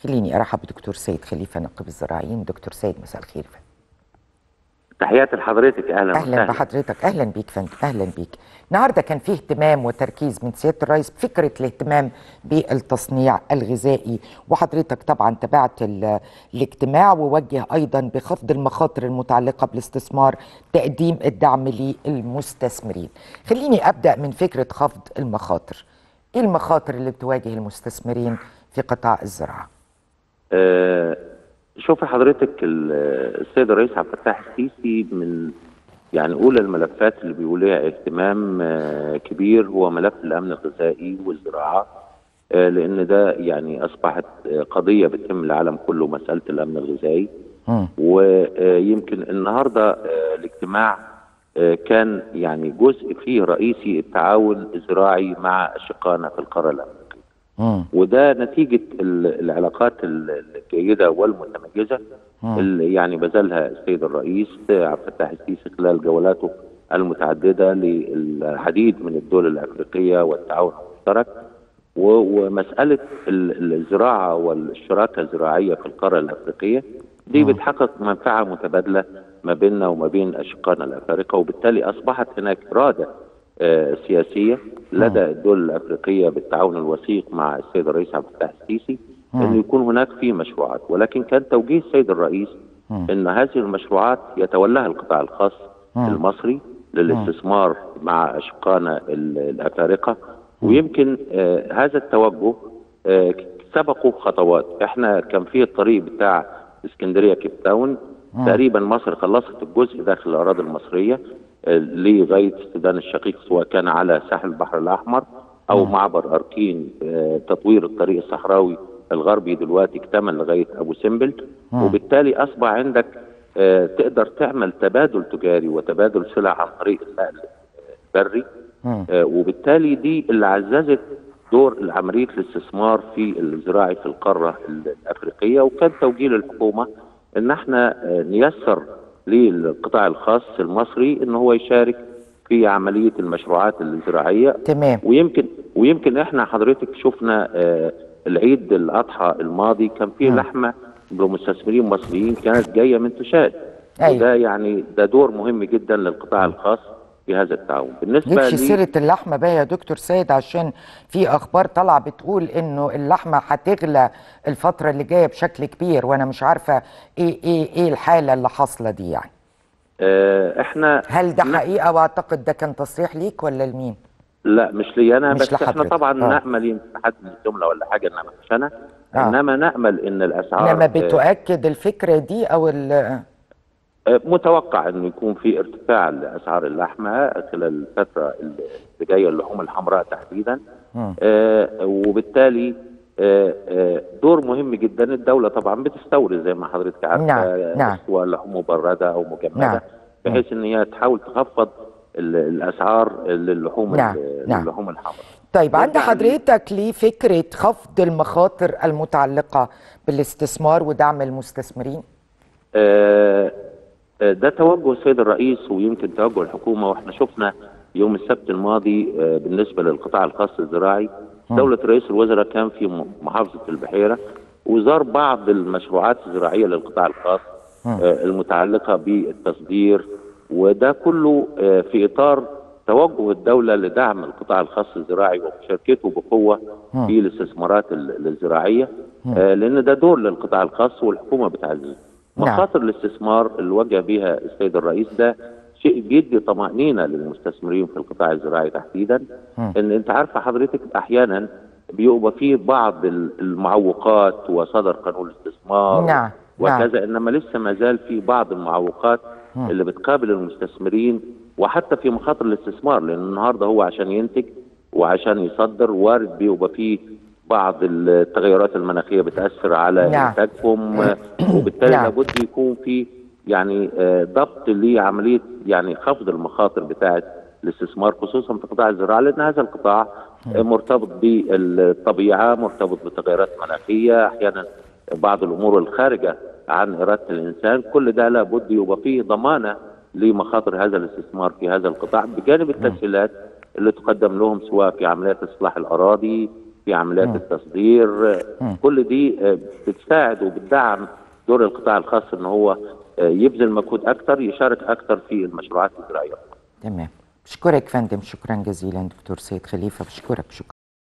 خليني ارحب بدكتور سيد خليفه نقيب الزراعيين دكتور سيد مساء الخير فندم تحياتي لحضرتك اهلا اهلا وسهلا بحضرتك اهلا بيك فندم اهلا بيك النهارده كان فيه اهتمام وتركيز من سياده الرئيس بفكره الاهتمام بالتصنيع الغذائي وحضرتك طبعا تابعت ال- الاجتماع ووجه ايضا بخفض المخاطر المتعلقه بالاستثمار تقديم الدعم للمستثمرين خليني ابدا من فكره خفض المخاطر ايه المخاطر اللي بتواجه المستثمرين في قطاع الزراعه آه شوفي حضرتك ال- السيد الرئيس عبد الفتاح السيسي من يعني اولى الملفات اللي بيقول لها اهتمام آه كبير هو ملف الامن الغذائي والزراعه آه لان ده يعني اصبحت آه، قضيه بتهم العالم كله مساله الامن الغذائي مم. ويمكن النهارده آه، الاجتماع آه، كان يعني جزء فيه رئيسي التعاون الزراعي مع اشقائنا في القاره الامريكيه مم. وده نتيجه ال- العلاقات ال- الجيده والمتميزه اللي يعني بذلها السيد الرئيس عبد الفتاح السيسي خلال جولاته المتعدده للعديد من الدول الافريقيه والتعاون المشترك و- ومساله ال- الزراعه والشراكه الزراعيه في القاره الافريقيه دي بتحقق منفعه متبادله ما بيننا وما بين اشقائنا الافارقه وبالتالي اصبحت هناك اراده آه، سياسيه لدى الدول الافريقيه بالتعاون الوثيق مع السيد الرئيس عبد الفتاح السيسي انه يكون هناك في مشروعات ولكن كان توجيه السيد الرئيس ان هذه المشروعات يتولاها القطاع الخاص المصري للاستثمار مع اشقائنا ال- الافارقه ويمكن آه هذا التوجه آه سبقوا خطوات احنا كان في الطريق بتاع اسكندريه كيب تاون تقريبا مصر خلصت الجزء داخل الاراضي المصريه آه، لغايه السودان الشقيق سواء كان على ساحل البحر الاحمر او معبر اركين آه، تطوير الطريق الصحراوي الغربي دلوقتي اكتمل لغايه ابو سمبل وبالتالي اصبح عندك آه، تقدر تعمل تبادل تجاري وتبادل سلع عن طريق النقل البري مم. آه، وبالتالي دي اللي عززت دور عمليه الاستثمار في الزراعي في القاره الافريقيه وكان توجيه للحكومه ان احنا آه، نيسر للقطاع الخاص المصري ان هو يشارك في عمليه المشروعات الزراعيه تمام ويمكن ويمكن احنا حضرتك شفنا آه، العيد الاضحى الماضي كان فيه لحمه لمستثمرين مصريين كانت جايه من تشاد أيوة. وده يعني ده دور مهم جدا للقطاع الخاص في هذا التعاون بالنسبه نمشي لي سيرة اللحمة بقى يا دكتور سيد عشان في أخبار طالعة بتقول إنه اللحمة هتغلى الفترة اللي جاية بشكل كبير وأنا مش عارفة إيه إيه إيه الحالة اللي حاصلة دي يعني آه، احنا هل ده حقيقة وأعتقد ده كان تصريح ليك ولا لمين؟ لا مش لي انا مش بس احنا لحضرتك. طبعا آه. نامل يمكن حد من الجمله ولا حاجه انما مش انا آه. انما نامل ان الاسعار إنما آه، بتؤكد الفكرة دي أو ال آه، متوقع انه يكون في ارتفاع لاسعار اللحمه خلال الفتره اللي جايه اللحوم الحمراء تحديدا مم. آه، وبالتالي آه، آه، دور مهم جدا الدوله طبعا بتستورد زي ما حضرتك عارفه نعم، آه، نعم. سواء لحوم مبرده او مجمده نعم. بحيث ان هي تحاول تخفض ال- الاسعار للحوم نعم، ال- نعم. للحوم الحمراء طيب عند نرجع حضرتك لفكرة خفض المخاطر المتعلقة بالاستثمار ودعم المستثمرين؟ آه، آه، ده توجه السيد الرئيس ويمكن توجه الحكومه واحنا شفنا يوم السبت الماضي آه، بالنسبه للقطاع الخاص الزراعي دوله رئيس الوزراء كان في م- محافظه البحيره وزار بعض المشروعات الزراعيه للقطاع الخاص آه، المتعلقه بالتصدير وده كله آه، في اطار توجه الدوله لدعم القطاع الخاص الزراعي ومشاركته بقوه في الاستثمارات ال- الزراعيه آه، لان ده دور للقطاع الخاص والحكومه بتعززه نعم. مخاطر الاستثمار اللي وجه بها السيد الرئيس ده شيء بيدي طمأنينة للمستثمرين في القطاع الزراعي تحديدا ان انت عارفه حضرتك احيانا بيبقى فيه بعض ال- المعوقات وصدر قانون الاستثمار نعم، وكذا انما لسه ما زال في بعض المعوقات اللي بتقابل المستثمرين وحتى في مخاطر الاستثمار لان النهارده هو عشان ينتج وعشان يصدر وارد بيبقى فيه بعض التغيرات المناخيه بتاثر على نعم. انتاجهم آه، وبالتالي نعم. لابد يكون في يعني آه، ضبط لعمليه يعني خفض المخاطر بتاعه الاستثمار خصوصا في قطاع الزراعه لان هذا القطاع آه، مرتبط بالطبيعه مرتبط بتغيرات مناخيه احيانا بعض الامور الخارجه عن اراده الانسان كل ده لابد يبقى فيه ضمانه لمخاطر هذا الاستثمار في هذا القطاع بجانب التسهيلات اللي تقدم لهم سواء في عمليات اصلاح الاراضي في عمليات التصدير كل دي آه، بتساعد وبتدعم دور القطاع الخاص ان هو آه، يبذل مجهود اكتر يشارك اكتر في المشروعات الزراعيه تمام بشكرك فندم شكرا جزيلا دكتور سيد خليفه بشكرك شكرا